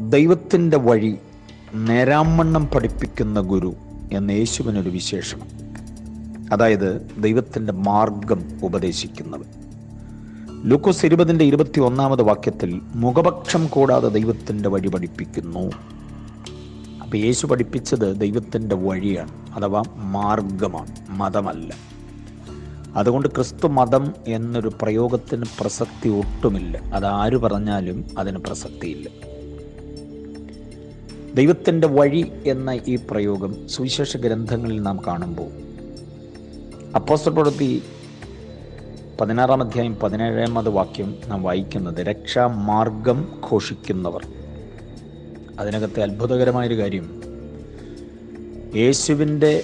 ദൈവത്തിൻ്റെ വഴി നേരാമണ്ണം പഠിപ്പിക്കുന്ന ഗുരു എന്ന യേശുവിനൊരു വിശേഷണം അതായത് ദൈവത്തിൻ്റെ മാർഗം ഉപദേശിക്കുന്നവൻ ലൂക്കോസ് ഇരുപതിൻ്റെ ഇരുപത്തി ഒന്നാമത് വാക്യത്തിൽ മുഖപക്ഷം കൂടാതെ ദൈവത്തിൻ്റെ വഴി പഠിപ്പിക്കുന്നു അപ്പോൾ യേശു പഠിപ്പിച്ചത് ദൈവത്തിൻ്റെ വഴിയാണ് അഥവാ മാർഗമാണ് മതമല്ല അതുകൊണ്ട് ക്രിസ്തു മതം എന്നൊരു പ്രയോഗത്തിന് പ്രസക്തി ഒട്ടുമില്ല അത് ആര് പറഞ്ഞാലും അതിന് പ്രസക്തിയില്ല ദൈവത്തിൻ്റെ വഴി എന്ന ഈ പ്രയോഗം സുവിശേഷ ഗ്രന്ഥങ്ങളിൽ നാം കാണുമ്പോൾ അപ്പോസ്റ്റൽ പ്രവൃത്തി പതിനാറാം അധ്യായം പതിനേഴാമത് വാക്യം നാം വായിക്കുന്നത് രക്ഷാമാർഗം ഘോഷിക്കുന്നവർ അതിനകത്തെ അത്ഭുതകരമായൊരു കാര്യം യേശുവിൻ്റെ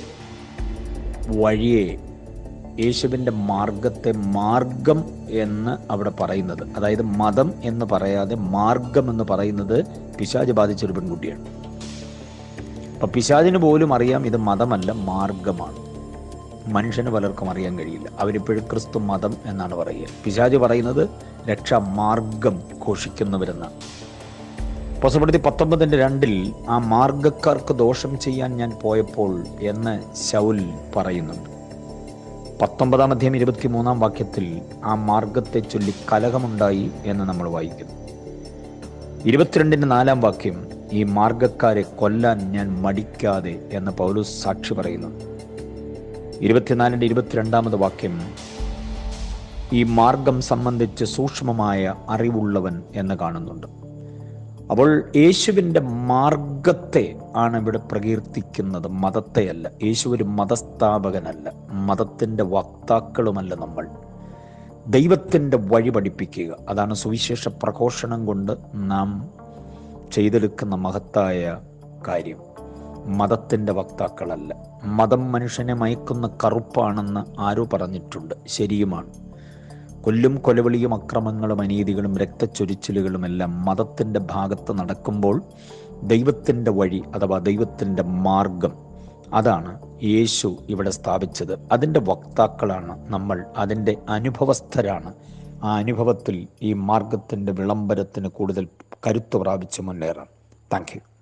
വഴിയെ യേശുവിൻ്റെ മാർഗത്തെ മാർഗം എന്ന് അവിടെ പറയുന്നത് അതായത് മതം എന്ന് പറയാതെ മാർഗം എന്ന് പറയുന്നത് പിശാജ് ബാധിച്ചൊരു പെൺകുട്ടിയാണ് അപ്പം പിശാജിന് പോലും അറിയാം ഇത് മതമല്ല മാർഗമാണ് മനുഷ്യന് പലർക്കും അറിയാൻ കഴിയില്ല അവരിപ്പോഴും ക്രിസ്തു മതം എന്നാണ് പറയുക പിശാജ് പറയുന്നത് രക്ഷാമാർഗം ഘോഷിക്കുന്നവരെന്നാണ് പൊസപ്പെടുത്തി പത്തൊമ്പതിൻ്റെ രണ്ടിൽ ആ മാർഗക്കാർക്ക് ദോഷം ചെയ്യാൻ ഞാൻ പോയപ്പോൾ എന്ന് ശൗൽ പറയുന്നുണ്ട് പത്തൊമ്പതാം അധ്യായം ഇരുപത്തി മൂന്നാം വാക്യത്തിൽ ആ മാർഗത്തെ ചൊല്ലി കലഹമുണ്ടായി എന്ന് നമ്മൾ വായിക്കുന്നു ഇരുപത്തിരണ്ടിൻ്റെ നാലാം വാക്യം ഈ മാർഗക്കാരെ കൊല്ലാൻ ഞാൻ മടിക്കാതെ എന്ന് പൗലൂസ് സാക്ഷി പറയുന്നു ഇരുപത്തിനാലിൻ്റെ ഇരുപത്തിരണ്ടാമത് വാക്യം ഈ മാർഗം സംബന്ധിച്ച് സൂക്ഷ്മമായ അറിവുള്ളവൻ എന്ന് കാണുന്നുണ്ട് അപ്പോൾ യേശുവിൻ്റെ മാർഗത്തെ ആണ് ഇവിടെ പ്രകീർത്തിക്കുന്നത് മതത്തെയല്ല യേശു ഒരു മതസ്ഥാപകനല്ല മതത്തിൻ്റെ വക്താക്കളുമല്ല നമ്മൾ ദൈവത്തിൻ്റെ വഴി പഠിപ്പിക്കുക അതാണ് സുവിശേഷ പ്രഘോഷണം കൊണ്ട് നാം ചെയ്തെടുക്കുന്ന മഹത്തായ കാര്യം മതത്തിൻ്റെ വക്താക്കളല്ല മതം മനുഷ്യനെ മയക്കുന്ന കറുപ്പാണെന്ന് ആരോ പറഞ്ഞിട്ടുണ്ട് ശരിയുമാണ് കൊല്ലും കൊലവിളിയും അക്രമങ്ങളും അനീതികളും രക്തച്ചൊരിച്ചിലുകളും എല്ലാം മതത്തിൻ്റെ ഭാഗത്ത് നടക്കുമ്പോൾ ദൈവത്തിൻ്റെ വഴി അഥവാ ദൈവത്തിൻ്റെ മാർഗം അതാണ് യേശു ഇവിടെ സ്ഥാപിച്ചത് അതിൻ്റെ വക്താക്കളാണ് നമ്മൾ അതിൻ്റെ അനുഭവസ്ഥരാണ് ആ അനുഭവത്തിൽ ഈ മാർഗത്തിൻ്റെ വിളംബരത്തിന് കൂടുതൽ കരുത്ത് പ്രാപിച്ച് മുന്നേറാം താങ്ക് യു